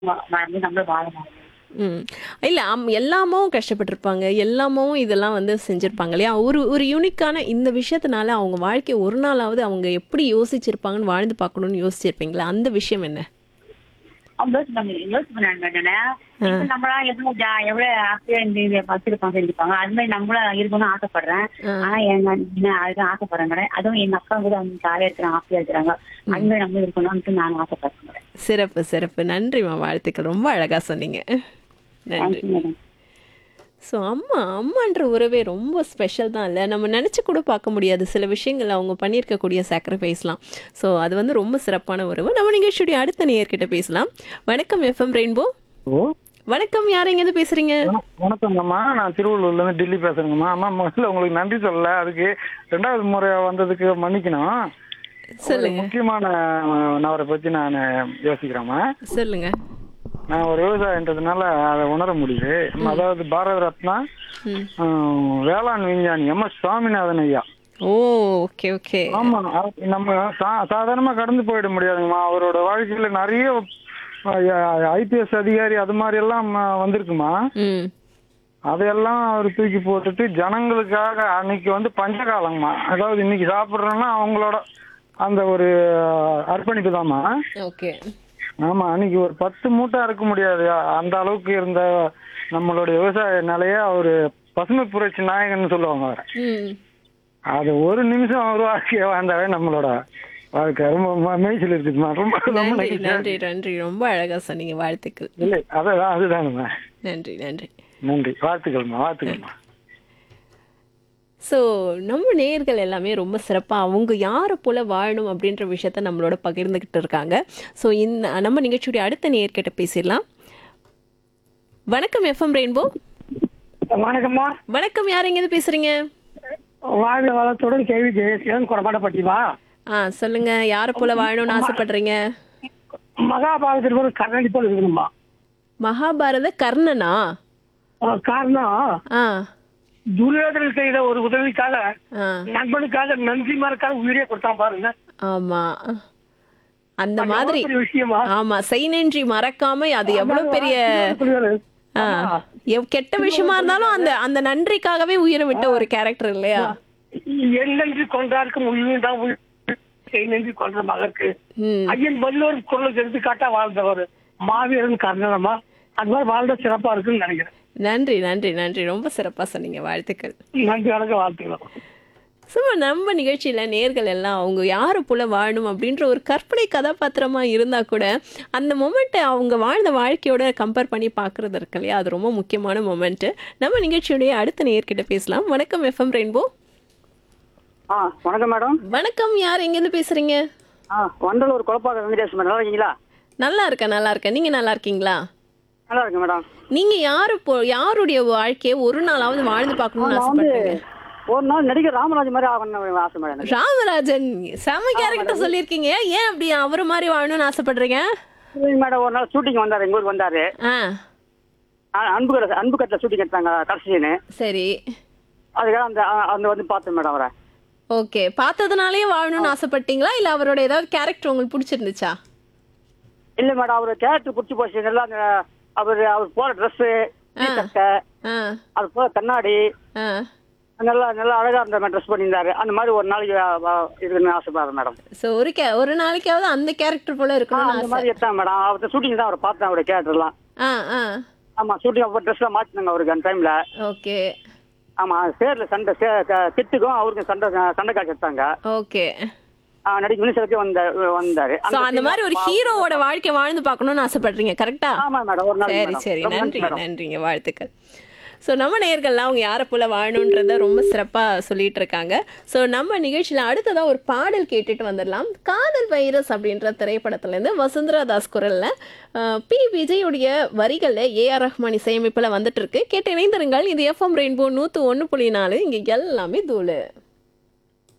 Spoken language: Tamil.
வ- வந்து நம்ம வாழணும் ம் இல்லை அம் எல்லாமும் கஷ்டப்பட்டிருப்பாங்க எல்லாமும் இதெல்லாம் வந்து செஞ்சுருப்பாங்க இல்லையா ஒரு ஒரு யூனிக்கான இந்த விஷயத்தினால அவங்க வாழ்க்கை ஒரு நாளாவது அவங்க எப்படி யோசிச்சிருப்பாங்கன்னு வாழ்ந்து பார்க்கணும்னு யோசிச்சிருப்பீங்களா அந்த விஷயம் என்ன அவங்க யோசிப்பாங்க யோசிப்பாங்க என்னன்னா இப்ப நம்மளா எவ்வளவு ஜா- எவ்வளவு ஆசையா இந்த இதை வச்சிருப்பாங்க செஞ்சுப்பாங்க அது மாதிரி நம்மளும் இருக்கணும்னு ஆசைப்படுறேன் ஆனா எங்க நான் அதுதான் ஆசைப்படுறேன் மேடம் அதுவும் எங்க அப்பா கூட அவங்க ஜாலியா இருக்கிறாங்க ஆசையா இருக்கிறாங்க அது மாதிரி நம்ம இருக்கணும்னு நான் ஆசைப்படுறேன் மேடம் சிறப்பு சிறப்பு நன்றிம்மா வாழ்த்துக்கள் ரொம்ப அழகாக சொன்னீங்க நன்றி தேங்க்யூ மேடம் ஸோ அம்மா அம்மான்ற உறவே ரொம்ப ஸ்பெஷல் தான் இல்லை நம்ம நினச்சி கூட பார்க்க முடியாது சில விஷயங்கள் அவங்க பண்ணியிருக்கக்கூடிய சாக்ரிஃபைஸ்லாம் ஸோ அது வந்து ரொம்ப சிறப்பான உறவு நம்ம நிகழ்ச்சியுடைய அடுத்த நேயர்கிட்ட பேசலாம் வணக்கம் எஃப்எம் ரெயின்போ ஓ வணக்கம் யார் எங்கேருந்து பேசுகிறீங்க வண- வணக்கங்கம்மா நான் திருவள்ளூர்ல இருந்து டெல்லி பேசுறேங்கம்மா அம்மா முதல்ல உங்களுக்கு நன்றி சொல்லல அதுக்கு ரெண்டாவது முறை வந்ததுக்கு மன்னிக்கணும் ஒரு சொல்லுங்க முக்கியமான அஹ், நபரை பத்தி நான் யோசிக்கிறேம்மா சொல்லுங்க நான் ஒரு விவசாயன்றதுனால அதை உணர முடியுது அதாவது பாரத ரத்னா ம் அஹ், வேளாண் விஞ்ஞானி எம் எஸ் சுவாமிநாதன் ஐயா ஓ ஓகே ஓகே ஆமா அவ- நம்ம சா- சாதாரணமா கடந்து போயிட முடியாதுங்கம்மா அவரோட வாழ்க்கையில நிறைய ஐபிஎஸ் அதிகாரி அது மாதிரி எல்லாம் அஹ், வந்திருக்குமா ம் அதையெல்லாம் அவர் தூக்கி போட்டுட்டு ஜனங்களுக்காக அன்னைக்கு வந்து பஞ்சகாலங்கம்மா அதாவது இன்னைக்கு சாப்பிட்றோன்னா அவங்களோட அந்த ஒரு அஹ், அர்ப்பணிப்பு தாம்மா ஓகே ஆமா அன்னைக்கு ஒரு பத்து மூட்டை அறுக்க முடியாது அந்த அளவுக்கு இருந்த நம்மளுடைய விவசாய நிலைய அவரு பசுமை புரட்சி நாயகன் சொல்லுவாங்க அவரை ம் அது ஒரு நிமிஷம் அவர் வாழ்க்கையை வாழ்ந்தாவே நம்மளோட வாழ்க்கை ரொம்ப ம- மெய்சில் இருக்குதுமா ரொம்ப ரொம்ப நன்றி நன்றி. நன்றி நன்றி ரொம்ப அழகாக சொன்னீங்க வாழ்த்துக்கள் இல்லை அதான் அதுதானுமா நன்றி நன்றி நன்றி வாழ்த்துக்கள்மா வாழ்த்துக்கள்மா ஸோ நம்ம நேயர்கள் எல்லாமே ரொம்ப சிறப்பாக அவங்க யாரை போல வாழணும் அப்படின்ற விஷயத்த நம்மளோட பகிர்ந்துக்கிட்டு இருக்காங்க ஸோ இந்த நம்ம நிகழ்ச்சியுடைய அடுத்த நேயர்கிட்ட பேசிடலாம் வணக்கம் எஃப்எம் ரெயின்போ வணக்கம்மா வணக்கம் யார் எங்கேருந்து பேசுறீங்க வாழ்க வளத்துடன் கேள்வி ஜெயசீலன் கொடமாட்டப்பட்டிமா ஆ சொல்லுங்க யாரை போல வாழணும்னு ஆசைப்படுறீங்க மகாபாரதத்தில் ஒரு கண்ணாடி போல இருக்கணுமா மகாபாரத கர்ணனா அஹ் காரணம் ஆ துரியோதனன் செய்த ஒரு உதவிக்காக ஆ நண்பனுக்காக நன்றி மறக்காத உயிரே கொடுத்தான் பாருங்க ஆமா அந்த மாதிரி எவ்வளவு பெரிய விஷயமா ஆமா செய் நன்றி மறக்காம அது எவ்வளவு பெரிய ஆ, எவ்- கெட்ட விஷயமா இருந்தாலும் அந்த அந்த நன்றிக்காகவே உயிரை விட்ட ஒரு கேரக்டர் இல்லையா என் நன்றி கொன்றாருக்கும் உயிர் தான் உயிர் செய் நன்றி கொன்ற மகற்கு ம் ஐயன் வல்லோர் குரலுக்கு எடுத்துக்காட்டா வாழ்ந்தவர் மாவீரன் கர்ணனமா அது மாதிரி வாழ்ந்த சிறப்பா இருக்குன்னு நினைக்கிறேன் நன்றி நன்றி நன்றி ரொம்ப சிறப்பா சொன்னீங்க வாழ்த்துக்கள் நன்றி வணக்கம் வாழ்த்துக்கலாம் சும்மா நம்ம நிகழ்ச்சியில் நேர்கள் எல்லாம் அவங்க யாரை போல வாழணும் அப்படின்ற ஒரு கற்பனை கதாபாத்திரமா இருந்தா கூட அந்த மொமெண்ட்டை அவங்க வாழ்ந்த வாழ்க்கையோட கம்பேர் பண்ணி பார்க்கறது இருக்கு இல்லையா அது ரொம்ப முக்கியமான மொமெண்ட்டு நம்ம நிகழ்ச்சியுடைய அடுத்த நேர்கிட்ட பேசலாம் வணக்கம் எஃப்எம் ரெயின்போ ஆ வணக்கம் மேடம் வணக்கம் யார் எங்கேருந்து பேசுறீங்க ஆ வண்டலூர் குழப்பாக்க வெங்கடேஷ் மேடம் நல்லா இருக்கீங்களா நல்லா இருக்கேன் நல்லா இருக்கேன் நீங்க நல்லா இருக்கீங்களா நல்லா இருக்கு மேடம் நீங்க யாரு போ யாருடைய வாழ்க்கையை ஒரு நாளாவது வாழ்ந்து பார்க்கணும்னு நான் வந்து ஆசைப்படுறீங்க ஒரு நாள் நடிகர் ராமராஜ் மாதிரி ஆகணும்னு ஆசை மேடம் எனக்கு ராமராஜன் செம கேரக்டர் சொல்லியிருக்கீங்க ஏன் அப்படி அவர் மாதிரி வாழணும்னு ஆசைப்படுறீங்க இல்லைங்க மேடம் ஒரு நாள் ஷூட்டிங் வந்தார் எங்க ஊருக்கு வந்தாரு ஆ ஆ, அன்பு கடை அன்பு கட்டில் ஷூட்டிங் எடுத்தாங்க கடைசின்னு சரி அதுக்காக அந்த ஆ, அந்த வந்து பார்த்தேன் மேடம் அவரை ஓகே பார்த்ததுனாலே வாழணும்னு ஆசைப்பட்டீங்களா இல்ல அவரோட ஏதாவது கேரக்டர் உங்களுக்கு பிடிச்சிருந்துச்சா இல்லை மேடம் அவர் கேரக்டர் பிடிச்சி போச்சு நல்லா அந்த அவர் அவர் போற ட்ரெஸ்ஸு சட்டை ஆ அது போற கண்ணாடி ஆ நல்லா நல்லா அழகா இருந்த ட்ரெஸ் பண்ணியிருந்தாரு அந்த மாதிரி ஒரு நாளைக்கு ஆ, ஆ, இருக்குன்னு ஆசைப்படுறேன் மேடம் ஸோ ஒரு கே ஒரு நாளைக்காவது அந்த கேரக்டர் போல ஆ, இருக்கணும்னு அந்த ஆசை மாதிரி எடுத்தேன் மேடம் அவர் ஷூட்டிங் தான் அவரை பார்த்தேன் அவரோட கேரக்டர்லாம் ஆ ஆ ஆமா ஷூட்டிங் அப்போ ட்ரெஸ்லாம் மாற்றினாங்க அவருக்கு அந்த டைம்ல ஓகே ஆமா சேர்ல சண்டை சே க- திட்டுக்கும் அவருக்கும் சண்டை சண்டை காட்சி எடுத்தாங்க ஓகே ஆ, நடிக்க மினிஸ்டருக்கு வந்த வந்தாரு ஸோ அந்த மாதிரி ஒரு ஹீரோவோட வாழ்க்கை வாழ்ந்து பார்க்கணும்னு ஆசைப்படுறீங்க கரெக்டா ஆமா மேடம் ஒரு நாள் சரி மேடம். சரி ரொம்ப நன்றி மேடம். நன்றிங்க வாழ்த்துக்கள் ஸோ நம்ம நேயர்கள்லாம் அவங்க யாரை போல வாழணுன்றத ரொம்ப சிறப்பாக சொல்லிட்டு இருக்காங்க ஸோ நம்ம நிகழ்ச்சியில் அடுத்ததாக ஒரு பாடல் கேட்டுட்டு வந்துடலாம் காதல் வைரஸ் அப்படின்ற திரைப்படத்துலேருந்து வசுந்தரா தாஸ் குரலில் பி விஜயுடைய வரிகளில் ஏஆர் ரஹ்மான் இசையமைப்பில் வந்துட்டு இருக்கு கேட்டு இணைந்திருங்கள் இது எஃப்எம் ரெயின்போ நூற்று ஒன்று புள்ளி நாலு இங்கே எல்லாமே தூளு